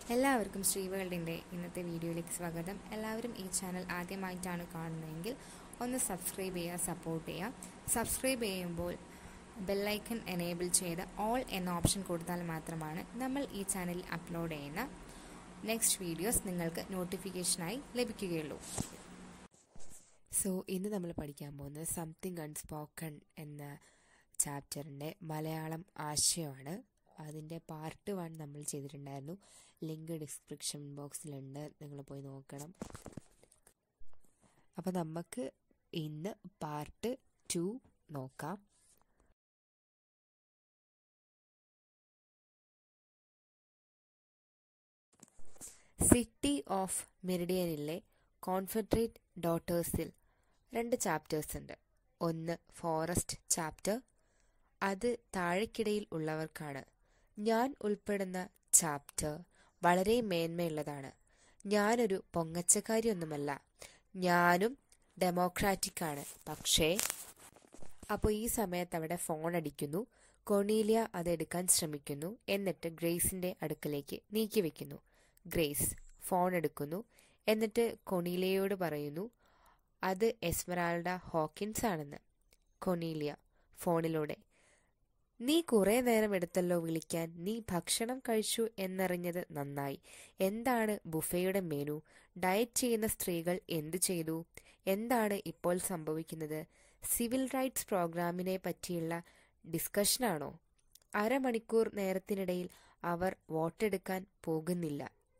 എല്ലാവർക്കും ശ്രീവേൾഡിൻ്റെ ഇന്നത്തെ വീഡിയോയിലേക്ക് സ്വാഗതം എല്ലാവരും ഈ ചാനൽ ആദ്യമായിട്ടാണ് കാണുന്നതെങ്കിൽ ഒന്ന് സബ്സ്ക്രൈബ് ചെയ്യുക സപ്പോർട്ട് ചെയ്യുക സബ്സ്ക്രൈബ് ചെയ്യുമ്പോൾ ബെല്ലൈക്കൺ എനേബിൾ ചെയ്ത് ഓൾ എന്ന ഓപ്ഷൻ കൊടുത്താൽ മാത്രമാണ് നമ്മൾ ഈ ചാനലിൽ അപ്ലോഡ് ചെയ്യുന്ന നെക്സ്റ്റ് വീഡിയോസ് നിങ്ങൾക്ക് നോട്ടിഫിക്കേഷനായി ലഭിക്കുകയുള്ളൂ സോ ഇന്ന് നമ്മൾ പഠിക്കാൻ പോകുന്നത് സംതിങ് അൺസ്പോക്കൺ എന്ന ചാപ്റ്ററിൻ്റെ മലയാളം ആശയമാണ് അതിൻ്റെ പാർട്ട് വൺ നമ്മൾ ചെയ്തിട്ടുണ്ടായിരുന്നു ലിങ്ക് ഡിസ്ക്രിപ്ഷൻ ബോക്സിലുണ്ട് നിങ്ങൾ പോയി നോക്കണം അപ്പോൾ നമുക്ക് ഇന്ന് പാർട്ട് ടു നോക്കാം സിറ്റി ഓഫ് മെറിഡിയനിലെ കോൺഫെഡറേറ്റ് ഡോട്ടേഴ്സിൽ രണ്ട് ചാപ്റ്റേഴ്സ് ഉണ്ട് ഒന്ന് ഫോറസ്റ്റ് ചാപ്റ്റർ അത് താഴെക്കിടയിൽ ഉള്ളവർക്കാണ് ഞാൻ ഉൾപ്പെടുന്ന ചാപ്റ്റർ വളരെ മേന്മയുള്ളതാണ് ഞാനൊരു പൊങ്ങച്ചക്കാരിയൊന്നുമല്ല ഞാനും ഡെമോക്രാറ്റിക് ആണ് പക്ഷേ അപ്പോൾ ഈ സമയത്ത് അവിടെ ഫോൺ അടിക്കുന്നു കൊണീലിയ അതെടുക്കാൻ ശ്രമിക്കുന്നു എന്നിട്ട് ഗ്രേസിന്റെ അടുക്കലേക്ക് നീക്കി വെക്കുന്നു ഗ്രേസ് ഫോൺ എടുക്കുന്നു എന്നിട്ട് കൊണീലിയയോട് പറയുന്നു അത് എസ്മറാൾഡ ഹോക്കിൻസ് ആണെന്ന് കൊണീലിയ ഫോണിലൂടെ നീ കുറെ നേരം എടുത്തല്ലോ വിളിക്കാൻ നീ ഭക്ഷണം കഴിച്ചു എന്നറിഞ്ഞത് നന്നായി എന്താണ് ബുഫയുടെ മെനു ഡയറ്റ് ചെയ്യുന്ന സ്ത്രീകൾ എന്തു ചെയ്തു എന്താണ് ഇപ്പോൾ സംഭവിക്കുന്നത് സിവിൽ റൈറ്റ്സ് പ്രോഗ്രാമിനെ പറ്റിയുള്ള ഡിസ്കഷനാണോ അരമണിക്കൂർ നേരത്തിനിടയിൽ അവർ വോട്ടെടുക്കാൻ പോകുന്നില്ല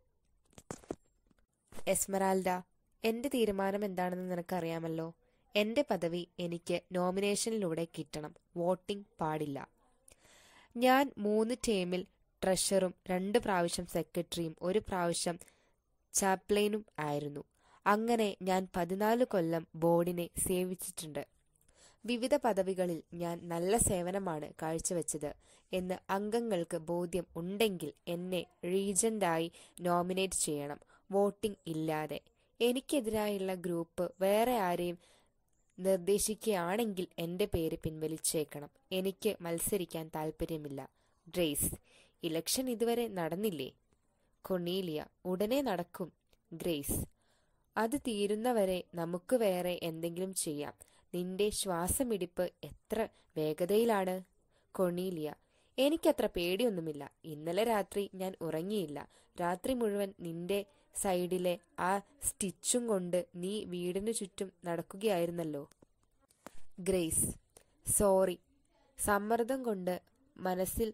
എസ്മറാൽഡ എന്റെ തീരുമാനം എന്താണെന്ന് നിനക്കറിയാമല്ലോ എന്റെ പദവി എനിക്ക് നോമിനേഷനിലൂടെ കിട്ടണം വോട്ടിംഗ് പാടില്ല ഞാൻ മൂന്ന് ടേമിൽ ട്രഷറും രണ്ട് പ്രാവശ്യം സെക്രട്ടറിയും ഒരു പ്രാവശ്യം ചാപ്ലൈനും ആയിരുന്നു അങ്ങനെ ഞാൻ പതിനാല് കൊല്ലം ബോർഡിനെ സേവിച്ചിട്ടുണ്ട് വിവിധ പദവികളിൽ ഞാൻ നല്ല സേവനമാണ് കാഴ്ചവെച്ചത് എന്ന് അംഗങ്ങൾക്ക് ബോധ്യം ഉണ്ടെങ്കിൽ എന്നെ റീജന്റായി നോമിനേറ്റ് ചെയ്യണം വോട്ടിംഗ് ഇല്ലാതെ എനിക്കെതിരായുള്ള ഗ്രൂപ്പ് വേറെ ആരെയും നിർദ്ദേശിക്കുകയാണെങ്കിൽ എന്റെ പേര് പിൻവലിച്ചേക്കണം എനിക്ക് മത്സരിക്കാൻ താല്പര്യമില്ല ഗ്രേസ് ഇലക്ഷൻ ഇതുവരെ നടന്നില്ലേ കൊണീലിയ ഉടനെ നടക്കും ഗ്രേസ് അത് തീരുന്നവരെ നമുക്ക് വേറെ എന്തെങ്കിലും ചെയ്യാം നിന്റെ ശ്വാസമിടിപ്പ് എത്ര വേഗതയിലാണ് കൊണീലിയ എനിക്കത്ര പേടിയൊന്നുമില്ല ഇന്നലെ രാത്രി ഞാൻ ഉറങ്ങിയില്ല രാത്രി മുഴുവൻ നിന്റെ സൈഡിലെ ആ സ്റ്റിച്ചും കൊണ്ട് നീ വീടിനു ചുറ്റും നടക്കുകയായിരുന്നല്ലോ ഗ്രേസ് സോറി സമ്മർദ്ദം കൊണ്ട് മനസ്സിൽ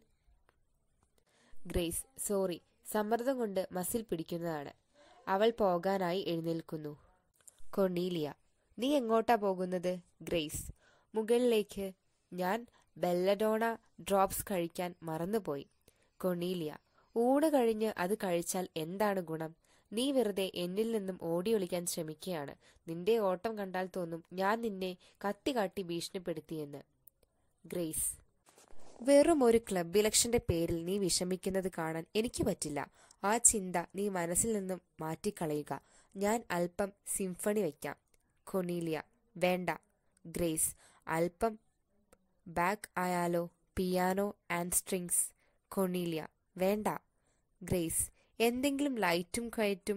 ഗ്രേസ് സോറി സമ്മർദ്ദം കൊണ്ട് മസിൽ പിടിക്കുന്നതാണ് അവൾ പോകാനായി എഴുന്നേൽക്കുന്നു കൊണീലിയ നീ എങ്ങോട്ടാ പോകുന്നത് ഗ്രേസ് മുകളിലേക്ക് ഞാൻ ബെല്ലഡോണ ഡ്രോപ്സ് കഴിക്കാൻ മറന്നുപോയി കൊണീലിയ ഊണ് കഴിഞ്ഞ് അത് കഴിച്ചാൽ എന്താണ് ഗുണം നീ വെറുതെ എന്നിൽ നിന്നും ഓടി ഒളിക്കാൻ ശ്രമിക്കുകയാണ് നിന്റെ ഓട്ടം കണ്ടാൽ തോന്നും ഞാൻ നിന്നെ കത്തി കാട്ടി ഭീഷണിപ്പെടുത്തിയെന്ന് ഗ്രേസ് വെറും ഒരു ക്ലബ് ഇലക്ഷന്റെ പേരിൽ നീ വിഷമിക്കുന്നത് കാണാൻ എനിക്ക് പറ്റില്ല ആ ചിന്ത നീ മനസ്സിൽ നിന്നും മാറ്റിക്കളയുക ഞാൻ അല്പം സിംഫണി വയ്ക്കാം കൊണീലിയ വേണ്ട ഗ്രേസ് അല്പം ബാക്ക് ആയാലോ പിയാനോ ആൻഡ് സ്ട്രിങ്സ് കൊണീലിയ വേണ്ട ഗ്രേസ് എന്തെങ്കിലും ലൈറ്റും കയറ്റും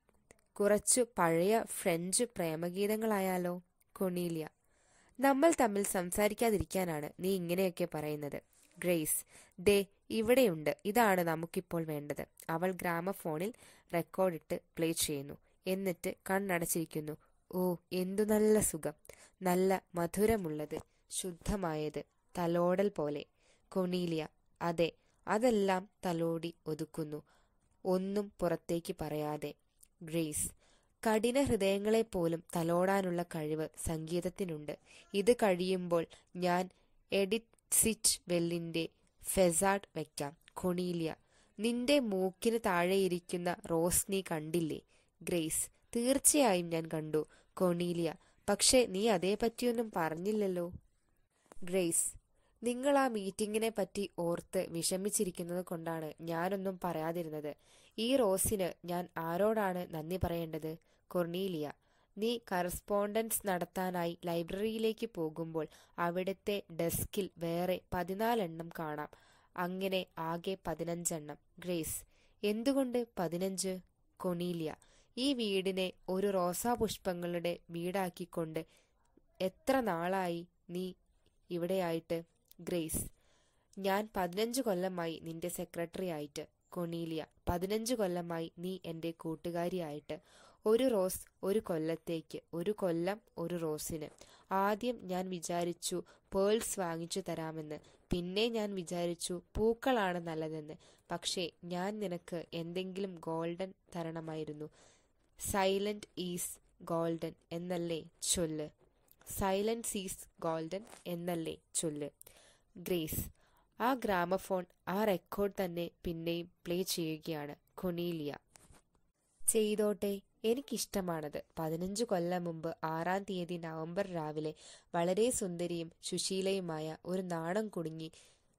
കുറച്ചു പഴയ ഫ്രഞ്ച് പ്രേമഗീതങ്ങളായാലോ കൊണീലിയ നമ്മൾ തമ്മിൽ സംസാരിക്കാതിരിക്കാനാണ് നീ ഇങ്ങനെയൊക്കെ പറയുന്നത് ഗ്രേസ് ദേ ഇവിടെയുണ്ട് ഇതാണ് നമുക്കിപ്പോൾ വേണ്ടത് അവൾ ഗ്രാമഫോണിൽ റെക്കോർഡിട്ട് പ്ലേ ചെയ്യുന്നു എന്നിട്ട് കണ്ണടച്ചിരിക്കുന്നു ഓ എന്തു നല്ല സുഖം നല്ല മധുരമുള്ളത് ശുദ്ധമായത് തലോടൽ പോലെ കൊണീലിയ അതെ അതെല്ലാം തലോടി ഒതുക്കുന്നു ഒന്നും പുറത്തേക്ക് പറയാതെ ഗ്രേസ് കഠിന ഹൃദയങ്ങളെപ്പോലും തലോടാനുള്ള കഴിവ് സംഗീതത്തിനുണ്ട് ഇത് കഴിയുമ്പോൾ ഞാൻ എഡിറ്റ് സിറ്റ് വെല്ലിന്റെ ഫെസാഡ് വയ്ക്കാം കൊണീലിയ നിന്റെ മൂക്കിന് താഴെയിരിക്കുന്ന റോസ് നീ കണ്ടില്ലേ ഗ്രേസ് തീർച്ചയായും ഞാൻ കണ്ടു കൊണീലിയ പക്ഷെ നീ അതേപറ്റിയൊന്നും പറഞ്ഞില്ലല്ലോ ഗ്രേസ് നിങ്ങൾ ആ മീറ്റിംഗിനെ പറ്റി ഓർത്ത് വിഷമിച്ചിരിക്കുന്നത് കൊണ്ടാണ് ഞാനൊന്നും പറയാതിരുന്നത് ഈ റോസിന് ഞാൻ ആരോടാണ് നന്ദി പറയേണ്ടത് കൊർണീലിയ നീ കറസ്പോണ്ടൻസ് നടത്താനായി ലൈബ്രറിയിലേക്ക് പോകുമ്പോൾ അവിടുത്തെ ഡെസ്കിൽ വേറെ പതിനാലെണ്ണം കാണാം അങ്ങനെ ആകെ പതിനഞ്ചെണ്ണം ഗ്രേസ് എന്തുകൊണ്ട് പതിനഞ്ച് കൊണീലിയ ഈ വീടിനെ ഒരു റോസാപുഷ്പങ്ങളുടെ വീടാക്കിക്കൊണ്ട് എത്ര നാളായി നീ ഇവിടെയായിട്ട് ഗ്രേസ് ഞാൻ പതിനഞ്ച് കൊല്ലമായി നിന്റെ സെക്രട്ടറി ആയിട്ട് കൊണീലിയ പതിനഞ്ച് കൊല്ലമായി നീ എൻ്റെ കൂട്ടുകാരിയായിട്ട് ഒരു റോസ് ഒരു കൊല്ലത്തേക്ക് ഒരു കൊല്ലം ഒരു റോസിന് ആദ്യം ഞാൻ വിചാരിച്ചു പേൾസ് വാങ്ങിച്ചു തരാമെന്ന് പിന്നെ ഞാൻ വിചാരിച്ചു പൂക്കളാണ് നല്ലതെന്ന് പക്ഷേ ഞാൻ നിനക്ക് എന്തെങ്കിലും ഗോൾഡൻ തരണമായിരുന്നു സൈലന്റ് ഈസ് ഗോൾഡൻ എന്നല്ലേ ചൊല്ല് സൈലൻസ് ഈസ് ഗോൾഡൻ എന്നല്ലേ ചൊല്ല് ഗ്രേസ് ആ ഗ്രാമഫോൺ ആ റെക്കോർഡ് തന്നെ പിന്നെയും പ്ലേ ചെയ്യുകയാണ് കൊണീലിയ ചെയ്തോട്ടെ എനിക്കിഷ്ടമാണത് പതിനഞ്ചു കൊല്ലം മുമ്പ് ആറാം തീയതി നവംബർ രാവിലെ വളരെ സുന്ദരിയും സുശീലയുമായ ഒരു നാണം കുടുങ്ങി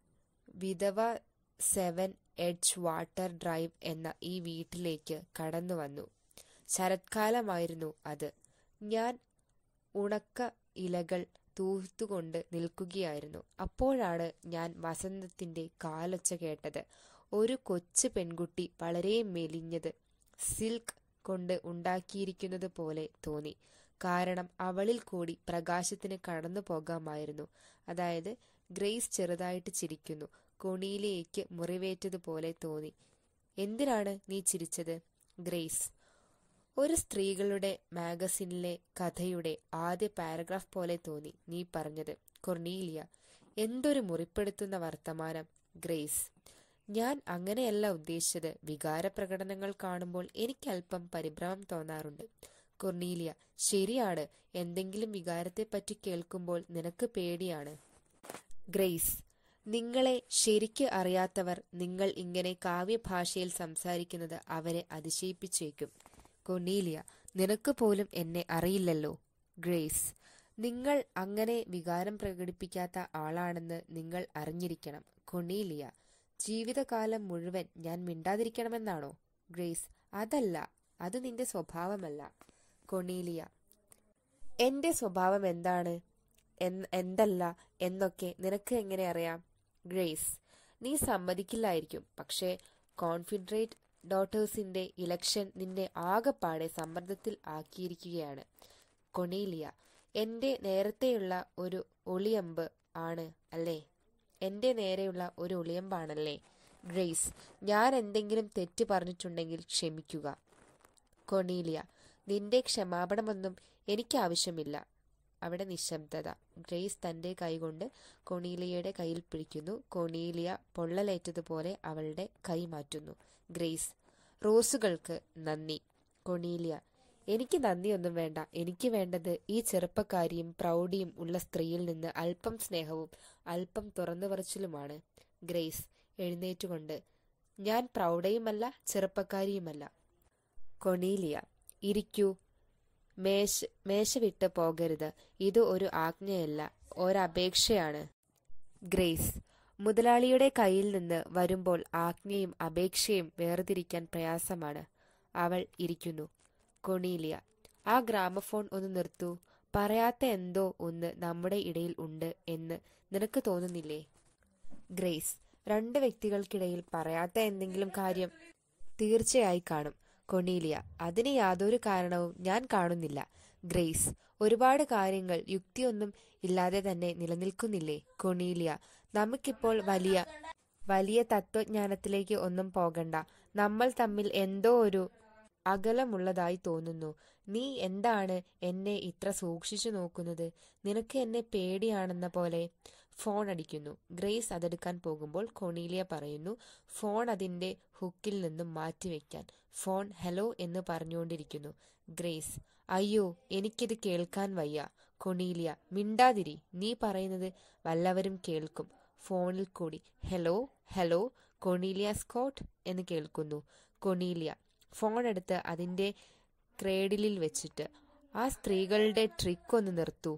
വിധവ സെവൻ എഡ്ജ് വാട്ടർ ഡ്രൈവ് എന്ന ഈ വീട്ടിലേക്ക് കടന്നു വന്നു ശരത്കാലമായിരുന്നു അത് ഞാൻ ഉണക്ക ഇലകൾ തൂത്തുകൊണ്ട് നിൽക്കുകയായിരുന്നു അപ്പോഴാണ് ഞാൻ വസന്തത്തിന്റെ കാലൊച്ച കേട്ടത് ഒരു കൊച്ചു പെൺകുട്ടി വളരെ മെലിഞ്ഞത് സിൽക്ക് കൊണ്ട് ഉണ്ടാക്കിയിരിക്കുന്നത് പോലെ തോന്നി കാരണം അവളിൽ കൂടി പ്രകാശത്തിന് കടന്നു പോകാമായിരുന്നു അതായത് ഗ്രേസ് ചെറുതായിട്ട് ചിരിക്കുന്നു കൊണിയിലേക്ക് മുറിവേറ്റതുപോലെ തോന്നി എന്തിനാണ് നീ ചിരിച്ചത് ഗ്രേസ് ഒരു സ്ത്രീകളുടെ മാഗസിനിലെ കഥയുടെ ആദ്യ പാരഗ്രാഫ് പോലെ തോന്നി നീ പറഞ്ഞത് കൊർണീലിയ എന്തൊരു മുറിപ്പെടുത്തുന്ന വർത്തമാനം ഗ്രേസ് ഞാൻ അങ്ങനെയല്ല ഉദ്ദേശിച്ചത് വികാര പ്രകടനങ്ങൾ കാണുമ്പോൾ എനിക്കല്പം പരിഭ്രമം തോന്നാറുണ്ട് കൊർണീലിയ ശരിയാണ് എന്തെങ്കിലും വികാരത്തെപ്പറ്റി കേൾക്കുമ്പോൾ നിനക്ക് പേടിയാണ് ഗ്രേസ് നിങ്ങളെ ശരിക്ക് അറിയാത്തവർ നിങ്ങൾ ഇങ്ങനെ കാവ്യഭാഷയിൽ സംസാരിക്കുന്നത് അവരെ അതിശയിപ്പിച്ചേക്കും കൊണീലിയ നിനക്ക് പോലും എന്നെ അറിയില്ലല്ലോ ഗ്രേസ് നിങ്ങൾ അങ്ങനെ വികാരം പ്രകടിപ്പിക്കാത്ത ആളാണെന്ന് നിങ്ങൾ അറിഞ്ഞിരിക്കണം കൊണീലിയ ജീവിതകാലം മുഴുവൻ ഞാൻ മിണ്ടാതിരിക്കണമെന്നാണോ ഗ്രേസ് അതല്ല അത് നിന്റെ സ്വഭാവമല്ല കൊണീലിയ എന്റെ സ്വഭാവം എന്താണ് എന്തല്ല എന്നൊക്കെ നിനക്ക് എങ്ങനെ അറിയാം ഗ്രേസ് നീ സമ്മതിക്കില്ലായിരിക്കും പക്ഷേ കോൺഫിഡറേറ്റ് ഡോട്ടേഴ്സിന്റെ ഇലക്ഷൻ നിന്നെ ആകെപ്പാടെ സമ്മർദ്ദത്തിൽ ആക്കിയിരിക്കുകയാണ് കൊണീലിയ എന്റെ നേരത്തെയുള്ള ഒരു ഒളിയമ്പ് ആണ് അല്ലേ എന്റെ നേരെയുള്ള ഒരു ഒളിയമ്പാണല്ലേ ഗ്രേസ് ഞാൻ എന്തെങ്കിലും തെറ്റ് പറഞ്ഞിട്ടുണ്ടെങ്കിൽ ക്ഷമിക്കുക കൊണീലിയ നിന്റെ ക്ഷമാപണമൊന്നും എനിക്ക് ആവശ്യമില്ല അവിടെ നിശബ്ദത ഗ്രേസ് തന്റെ കൈകൊണ്ട് കൊണീലിയയുടെ കയ്യിൽ പിടിക്കുന്നു കൊണീലിയ പൊള്ളലേറ്റതുപോലെ അവളുടെ കൈ മാറ്റുന്നു ഗ്രേസ് റോസുകൾക്ക് നന്ദി കൊണീലിയ എനിക്ക് നന്ദിയൊന്നും വേണ്ട എനിക്ക് വേണ്ടത് ഈ ചെറുപ്പക്കാരിയും പ്രൗഢിയും ഉള്ള സ്ത്രീയിൽ നിന്ന് അല്പം സ്നേഹവും അല്പം തുറന്നു പറച്ചിലുമാണ് ഗ്രേസ് എഴുന്നേറ്റുകൊണ്ട് ഞാൻ പ്രൗഢയുമല്ല ചെറുപ്പക്കാരിയുമല്ല കൊണീലിയ ഇരിക്കൂ മേശ മേശ വിട്ട് പോകരുത് ഇത് ഒരു ആജ്ഞയല്ല ഒരപേക്ഷയാണ് ഗ്രേസ് മുതലാളിയുടെ കയ്യിൽ നിന്ന് വരുമ്പോൾ ആജ്ഞയും അപേക്ഷയും വേർതിരിക്കാൻ പ്രയാസമാണ് അവൾ ഇരിക്കുന്നു കൊണീലിയ ആ ഗ്രാമഫോൺ ഒന്ന് നിർത്തൂ പറയാത്ത എന്തോ ഒന്ന് നമ്മുടെ ഇടയിൽ ഉണ്ട് എന്ന് നിനക്ക് തോന്നുന്നില്ലേ ഗ്രേസ് രണ്ട് വ്യക്തികൾക്കിടയിൽ പറയാത്ത എന്തെങ്കിലും കാര്യം തീർച്ചയായി കാണും കൊണീലിയ അതിന് യാതൊരു കാരണവും ഞാൻ കാണുന്നില്ല ഗ്രേസ് ഒരുപാട് കാര്യങ്ങൾ യുക്തിയൊന്നും ഇല്ലാതെ തന്നെ നിലനിൽക്കുന്നില്ലേ കൊണീലിയ നമുക്കിപ്പോൾ വലിയ വലിയ തത്വജ്ഞാനത്തിലേക്ക് ഒന്നും പോകണ്ട നമ്മൾ തമ്മിൽ എന്തോ ഒരു അകലമുള്ളതായി തോന്നുന്നു നീ എന്താണ് എന്നെ ഇത്ര സൂക്ഷിച്ചു നോക്കുന്നത് നിനക്ക് എന്നെ പേടിയാണെന്ന പോലെ ഫോൺ അടിക്കുന്നു ഗ്രേസ് അതെടുക്കാൻ പോകുമ്പോൾ കൊണീലിയ പറയുന്നു ഫോൺ അതിന്റെ ഹുക്കിൽ നിന്നും മാറ്റിവെക്കാൻ ഫോൺ ഹലോ എന്ന് പറഞ്ഞുകൊണ്ടിരിക്കുന്നു ഗ്രേസ് അയ്യോ എനിക്കിത് കേൾക്കാൻ വയ്യ കൊണീലിയ മിണ്ടാതിരി നീ പറയുന്നത് വല്ലവരും കേൾക്കും ഫോണിൽ കൂടി ഹലോ ഹലോ കൊണീലിയ സ്കോട്ട് എന്ന് കേൾക്കുന്നു കൊണീലിയ ഫോൺ എടുത്ത് അതിന്റെ ക്രേഡിലിൽ വെച്ചിട്ട് ആ സ്ത്രീകളുടെ ട്രിക്ക് ഒന്ന് നിർത്തൂ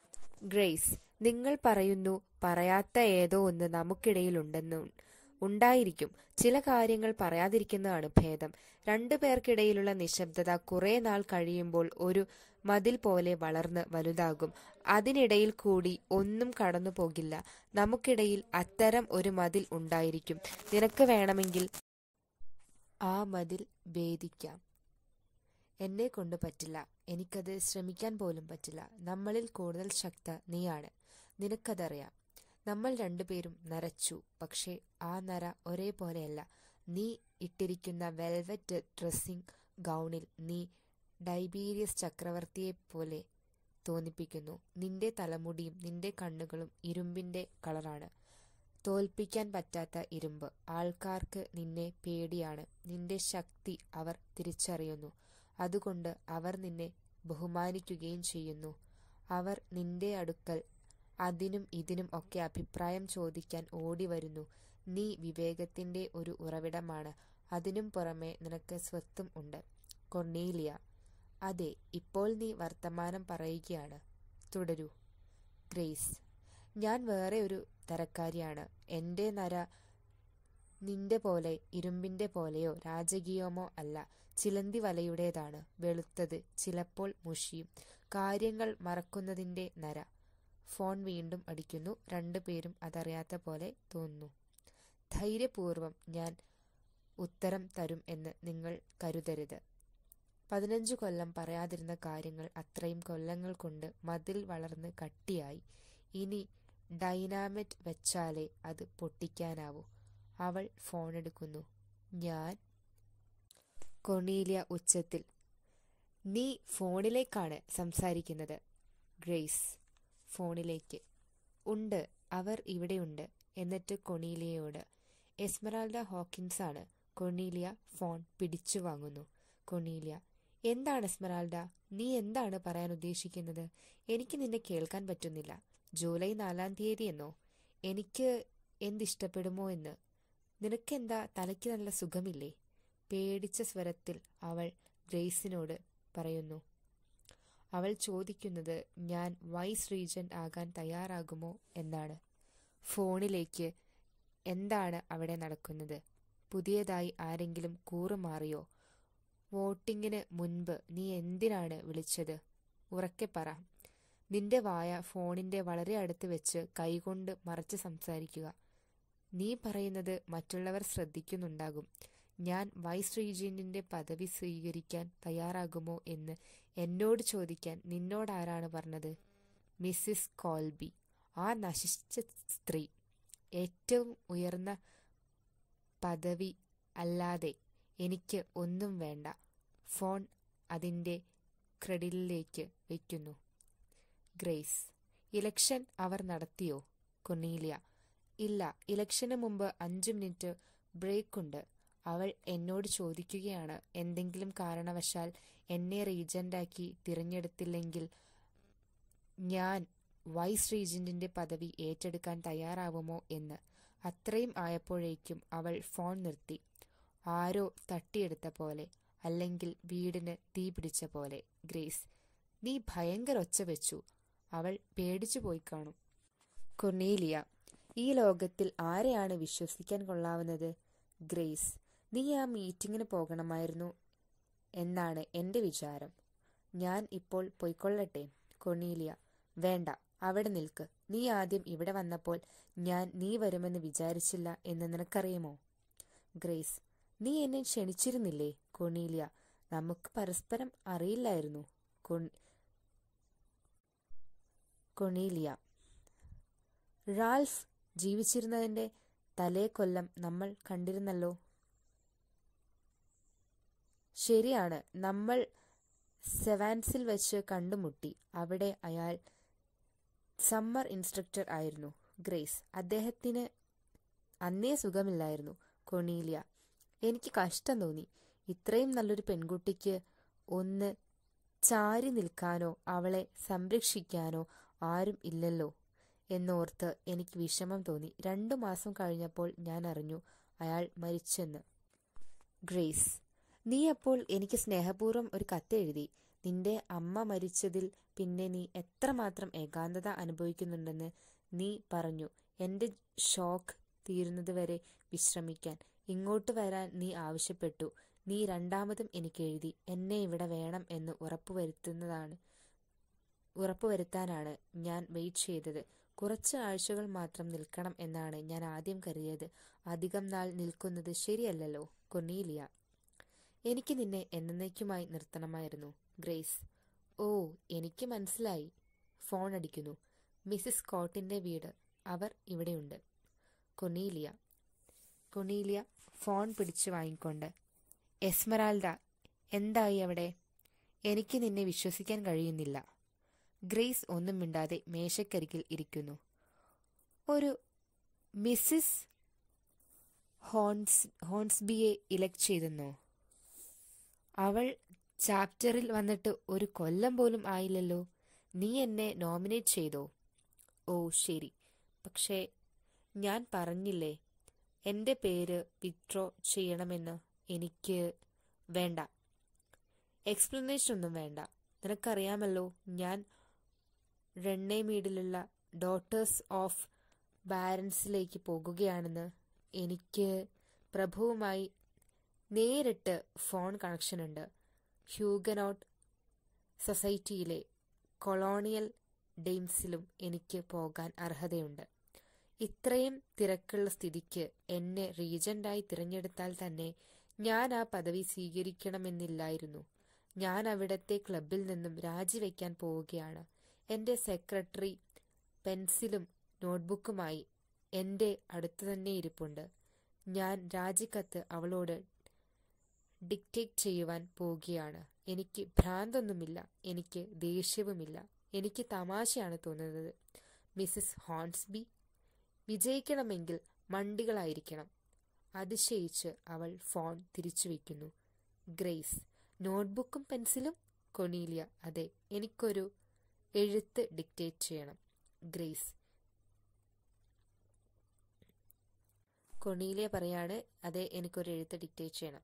ഗ്രേസ് നിങ്ങൾ പറയുന്നു പറയാത്ത ഏതോ ഒന്ന് നമുക്കിടയിലുണ്ടെന്ന് ഉണ്ടായിരിക്കും ചില കാര്യങ്ങൾ പറയാതിരിക്കുന്നതാണ് ഭേദം രണ്ടു പേർക്കിടയിലുള്ള നിശബ്ദത കുറെ നാൾ കഴിയുമ്പോൾ ഒരു മതിൽ പോലെ വളർന്ന് വലുതാകും അതിനിടയിൽ കൂടി ഒന്നും കടന്നു പോകില്ല നമുക്കിടയിൽ അത്തരം ഒരു മതിൽ ഉണ്ടായിരിക്കും നിനക്ക് വേണമെങ്കിൽ ആ മതിൽ ഭേദിക്കാം എന്നെ കൊണ്ട് പറ്റില്ല എനിക്കത് ശ്രമിക്കാൻ പോലും പറ്റില്ല നമ്മളിൽ കൂടുതൽ ശക്ത നീയാണ് നിനക്കതറിയാം നമ്മൾ രണ്ടുപേരും നരച്ചു പക്ഷേ ആ നര ഒരേപോലെയല്ല നീ ഇട്ടിരിക്കുന്ന വെൽവെറ്റ് ഡ്രസ്സിംഗ് ഗൗണിൽ നീ ഡൈബീരിയസ് ചക്രവർത്തിയെപ്പോലെ തോന്നിപ്പിക്കുന്നു നിന്റെ തലമുടിയും നിന്റെ കണ്ണുകളും ഇരുമ്പിന്റെ കളറാണ് തോൽപ്പിക്കാൻ പറ്റാത്ത ഇരുമ്പ് ആൾക്കാർക്ക് നിന്നെ പേടിയാണ് നിന്റെ ശക്തി അവർ തിരിച്ചറിയുന്നു അതുകൊണ്ട് അവർ നിന്നെ ബഹുമാനിക്കുകയും ചെയ്യുന്നു അവർ നിന്റെ അടുക്കൽ അതിനും ഇതിനും ഒക്കെ അഭിപ്രായം ചോദിക്കാൻ ഓടി വരുന്നു നീ വിവേകത്തിന്റെ ഒരു ഉറവിടമാണ് അതിനും പുറമെ നിനക്ക് സ്വത്തും ഉണ്ട് കൊർണീലിയ അതെ ഇപ്പോൾ നീ വർത്തമാനം പറയുകയാണ് തുടരൂ ഗ്രേസ് ഞാൻ വേറെ ഒരു തരക്കാരിയാണ് എൻ്റെ നര നിന്റെ പോലെ ഇരുമ്പിന്റെ പോലെയോ രാജകീയമോ അല്ല ചിലന്തി വലയുടേതാണ് വെളുത്തത് ചിലപ്പോൾ മുഷിയും കാര്യങ്ങൾ മറക്കുന്നതിന്റെ നര ഫോൺ വീണ്ടും അടിക്കുന്നു രണ്ടുപേരും അതറിയാത്ത പോലെ തോന്നുന്നു ധൈര്യപൂർവം ഞാൻ ഉത്തരം തരും എന്ന് നിങ്ങൾ കരുതരുത് പതിനഞ്ചു കൊല്ലം പറയാതിരുന്ന കാര്യങ്ങൾ അത്രയും കൊല്ലങ്ങൾ കൊണ്ട് മതിൽ വളർന്ന് കട്ടിയായി ഇനി ഡൈനാമിറ്റ് വെച്ചാലേ അത് പൊട്ടിക്കാനാവൂ അവൾ ഫോണെടുക്കുന്നു ഞാൻ കൊണീലിയ ഉച്ചത്തിൽ നീ ഫോണിലേക്കാണ് സംസാരിക്കുന്നത് ഗ്രേസ് ഫോണിലേക്ക് ഉണ്ട് അവർ ഇവിടെയുണ്ട് എന്നിട്ട് കൊണീലിയയോട് എസ്മറാൾഡ ഹോക്കിൻസ് ആണ് കൊണീലിയ ഫോൺ പിടിച്ചു വാങ്ങുന്നു കൊണീലിയ എന്താണ് എസ്മറാൾഡ നീ എന്താണ് പറയാൻ ഉദ്ദേശിക്കുന്നത് എനിക്ക് നിന്നെ കേൾക്കാൻ പറ്റുന്നില്ല ജൂലൈ നാലാം തീയതി എന്നോ എനിക്ക് എന്തിഷ്ടപ്പെടുമോ എന്ന് നിനക്കെന്താ തലയ്ക്ക് നല്ല സുഖമില്ലേ പേടിച്ച സ്വരത്തിൽ അവൾ ഗ്രേസിനോട് പറയുന്നു അവൾ ചോദിക്കുന്നത് ഞാൻ വൈസ് റീജന്റ് ആകാൻ തയ്യാറാകുമോ എന്നാണ് ഫോണിലേക്ക് എന്താണ് അവിടെ നടക്കുന്നത് പുതിയതായി ആരെങ്കിലും കൂറുമാറിയോ വോട്ടിങ്ങിന് മുൻപ് നീ എന്തിനാണ് വിളിച്ചത് ഉറക്കെ പറ നിന്റെ വായ ഫോണിന്റെ വളരെ അടുത്ത് വെച്ച് കൈകൊണ്ട് മറച്ച് സംസാരിക്കുക നീ പറയുന്നത് മറ്റുള്ളവർ ശ്രദ്ധിക്കുന്നുണ്ടാകും ഞാൻ വൈസ് റീജിയന്റിന്റെ പദവി സ്വീകരിക്കാൻ തയ്യാറാകുമോ എന്ന് എന്നോട് ചോദിക്കാൻ നിന്നോടാരാണ് പറഞ്ഞത് മിസ്സിസ് കോൾബി ആ നശിച്ച സ്ത്രീ ഏറ്റവും ഉയർന്ന പദവി അല്ലാതെ എനിക്ക് ഒന്നും വേണ്ട ഫോൺ അതിൻ്റെ ക്രെഡിലിലേക്ക് വയ്ക്കുന്നു ഗ്രേസ് ഇലക്ഷൻ അവർ നടത്തിയോ കൊന്നീലിയ ഇല്ല ഇലക്ഷന് മുമ്പ് അഞ്ചു മിനിറ്റ് ബ്രേക്ക് ഉണ്ട് അവൾ എന്നോട് ചോദിക്കുകയാണ് എന്തെങ്കിലും കാരണവശാൽ എന്നെ റീജന്റാക്കി തിരഞ്ഞെടുത്തില്ലെങ്കിൽ ഞാൻ വൈസ് റീജന്റിന്റെ പദവി ഏറ്റെടുക്കാൻ തയ്യാറാവുമോ എന്ന് അത്രയും ആയപ്പോഴേക്കും അവൾ ഫോൺ നിർത്തി ആരോ തട്ടിയെടുത്ത പോലെ അല്ലെങ്കിൽ വീടിന് തീ പിടിച്ച പോലെ ഗ്രേസ് നീ ഭയങ്കര ഒച്ച വെച്ചു അവൾ പേടിച്ചു പോയി കാണും കൊർണീലിയ ഈ ലോകത്തിൽ ആരെയാണ് വിശ്വസിക്കാൻ കൊള്ളാവുന്നത് ഗ്രേസ് നീ ആ മീറ്റിങ്ങിന് പോകണമായിരുന്നു എന്നാണ് എൻ്റെ വിചാരം ഞാൻ ഇപ്പോൾ പൊയ്ക്കൊള്ളട്ടെ കൊർണീലിയ വേണ്ട അവിടെ നിൽക്ക് നീ ആദ്യം ഇവിടെ വന്നപ്പോൾ ഞാൻ നീ വരുമെന്ന് വിചാരിച്ചില്ല എന്ന് നിനക്കറിയുമോ ഗ്രേസ് നീ എന്നെ ക്ഷണിച്ചിരുന്നില്ലേ കൊണീലിയ നമുക്ക് പരസ്പരം അറിയില്ലായിരുന്നു കൊണീലിയ റാൽഫ് ജീവിച്ചിരുന്നതിന്റെ തലേ കൊല്ലം നമ്മൾ കണ്ടിരുന്നല്ലോ ശരിയാണ് നമ്മൾ സെവാൻസിൽ വെച്ച് കണ്ടുമുട്ടി അവിടെ അയാൾ സമ്മർ ഇൻസ്ട്രക്ടർ ആയിരുന്നു ഗ്രേസ് അദ്ദേഹത്തിന് അന്നേ സുഖമില്ലായിരുന്നു കൊണീലിയ എനിക്ക് കഷ്ടം തോന്നി ഇത്രയും നല്ലൊരു പെൺകുട്ടിക്ക് ഒന്ന് ചാരി നിൽക്കാനോ അവളെ സംരക്ഷിക്കാനോ ആരും ഇല്ലല്ലോ എന്നോർത്ത് എനിക്ക് വിഷമം തോന്നി രണ്ടു മാസം കഴിഞ്ഞപ്പോൾ ഞാൻ അറിഞ്ഞു അയാൾ മരിച്ചെന്ന് ഗ്രേസ് നീ അപ്പോൾ എനിക്ക് സ്നേഹപൂർവ്വം ഒരു കത്തെഴുതി നിന്റെ അമ്മ മരിച്ചതിൽ പിന്നെ നീ എത്രമാത്രം ഏകാന്തത അനുഭവിക്കുന്നുണ്ടെന്ന് നീ പറഞ്ഞു എന്റെ ഷോക്ക് തീരുന്നതുവരെ വിശ്രമിക്കാൻ ഇങ്ങോട്ട് വരാൻ നീ ആവശ്യപ്പെട്ടു നീ രണ്ടാമതും എനിക്ക് എഴുതി എന്നെ ഇവിടെ വേണം എന്ന് ഉറപ്പുവരുത്തുന്നതാണ് ഉറപ്പുവരുത്താനാണ് ഞാൻ വെയിറ്റ് ചെയ്തത് കുറച്ച് ആഴ്ചകൾ മാത്രം നിൽക്കണം എന്നാണ് ഞാൻ ആദ്യം കരുതിയത് അധികം നാൾ നിൽക്കുന്നത് ശരിയല്ലല്ലോ കൊന്നീലിയ എനിക്ക് നിന്നെ എന്നേക്കുമായി നിർത്തണമായിരുന്നു ഗ്രേസ് ഓ എനിക്ക് മനസ്സിലായി ഫോൺ അടിക്കുന്നു മിസ്സിസ് സ്കോട്ടിന്റെ വീട് അവർ ഇവിടെയുണ്ട് കൊണീലിയ കൊണീലിയ ഫോൺ പിടിച്ചു വാങ്ങിക്കൊണ്ട് എസ്മറാൾഡ എന്തായി അവിടെ എനിക്ക് നിന്നെ വിശ്വസിക്കാൻ കഴിയുന്നില്ല ഗ്രേസ് ഒന്നും മിണ്ടാതെ മേശക്കരികിൽ ഇരിക്കുന്നു ഒരു മിസ്സിസ് ഹോൺസ് ഹോൺസ്ബിയെ ഇലക്ട് ചെയ്തെന്നോ അവൾ ചാപ്റ്ററിൽ വന്നിട്ട് ഒരു കൊല്ലം പോലും ആയില്ലല്ലോ നീ എന്നെ നോമിനേറ്റ് ചെയ്തോ ഓ ശരി പക്ഷേ ഞാൻ പറഞ്ഞില്ലേ എൻ്റെ പേര് വിത്ഡ്രോ ചെയ്യണമെന്ന് എനിക്ക് വേണ്ട എക്സ്പ്ലനേഷൻ ഒന്നും വേണ്ട നിനക്കറിയാമല്ലോ ഞാൻ റണ്ണേമീഡിലുള്ള ഡോട്ടേഴ്സ് ഓഫ് ബാരൻസിലേക്ക് പോകുകയാണെന്ന് എനിക്ക് പ്രഭുവുമായി നേരിട്ട് ഫോൺ കണക്ഷനുണ്ട് ഹ്യൂഗനോട്ട് സൊസൈറ്റിയിലെ കൊളോണിയൽ ഡെയിംസിലും എനിക്ക് പോകാൻ അർഹതയുണ്ട് ഇത്രയും തിരക്കുള്ള സ്ഥിതിക്ക് എന്നെ റീജന്റായി തിരഞ്ഞെടുത്താൽ തന്നെ ഞാൻ ആ പദവി സ്വീകരിക്കണമെന്നില്ലായിരുന്നു ഞാൻ അവിടത്തെ ക്ലബിൽ നിന്നും രാജിവെക്കാൻ പോവുകയാണ് എൻ്റെ സെക്രട്ടറി പെൻസിലും നോട്ട്ബുക്കുമായി എൻ്റെ അടുത്തു തന്നെ ഇരിപ്പുണ്ട് ഞാൻ രാജിക്കത്ത് അവളോട് ഡിക്റ്റേറ്റ് ചെയ്യുവാൻ പോവുകയാണ് എനിക്ക് ഭ്രാന്തൊന്നുമില്ല എനിക്ക് ദേഷ്യവുമില്ല എനിക്ക് തമാശയാണ് തോന്നുന്നത് മിസ്സിസ് ഹോൺസ്ബി വിജയിക്കണമെങ്കിൽ മണ്ടികളായിരിക്കണം അതിശയിച്ച് അവൾ ഫോൺ തിരിച്ചു വയ്ക്കുന്നു ഗ്രേസ് നോട്ട്ബുക്കും പെൻസിലും കൊണീലിയ അതെ എനിക്കൊരു എഴുത്ത് ഡിക്റ്റേറ്റ് ചെയ്യണം ഗ്രേസ് കൊണീലിയ പറയാണ് അതെ എനിക്കൊരു എഴുത്ത് ഡിക്റ്റേറ്റ് ചെയ്യണം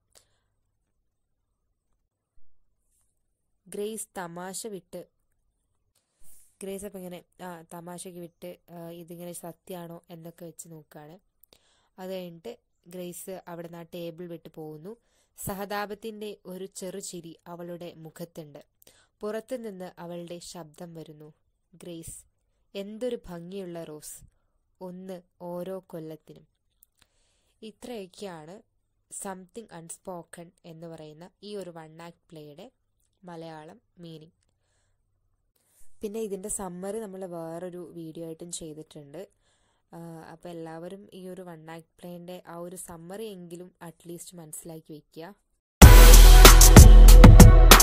ഗ്രേസ് തമാശ വിട്ട് ഗ്രേസ് അപ്പം ഇങ്ങനെ ആ തമാശയ്ക്ക് വിട്ട് ആ, ഇതിങ്ങനെ സത്യമാണോ എന്നൊക്കെ വെച്ച് നോക്കുകയാണ് അത് കഴിഞ്ഞിട്ട് ഗ്രേസ് അവിടെ നിന്ന് ആ ടേബിൾ വിട്ട് പോകുന്നു സഹതാപത്തിന്റെ ഒരു ചെറുചിരി അവളുടെ മുഖത്തുണ്ട് പുറത്തു നിന്ന് അവളുടെ ശബ്ദം വരുന്നു ഗ്രേസ് എന്തൊരു ഭംഗിയുള്ള റോസ് ഒന്ന് ഓരോ കൊല്ലത്തിനും ഇത്രയൊക്കെയാണ് സംതിങ് അൺസ്പോക്കൺ എന്ന് പറയുന്ന ഈ ഒരു വൺ ആക്ട് പ്ലേയുടെ മലയാളം മീനിങ് പിന്നെ ഇതിൻ്റെ സമ്മറി നമ്മൾ വേറൊരു വീഡിയോ ആയിട്ടും ചെയ്തിട്ടുണ്ട് അപ്പോൾ എല്ലാവരും ഈ ഒരു വൺ ആക്ട് പ്ലേൻ്റെ ആ ഒരു സമ്മറി എങ്കിലും അറ്റ്ലീസ്റ്റ് മനസ്സിലാക്കി വെക്കുക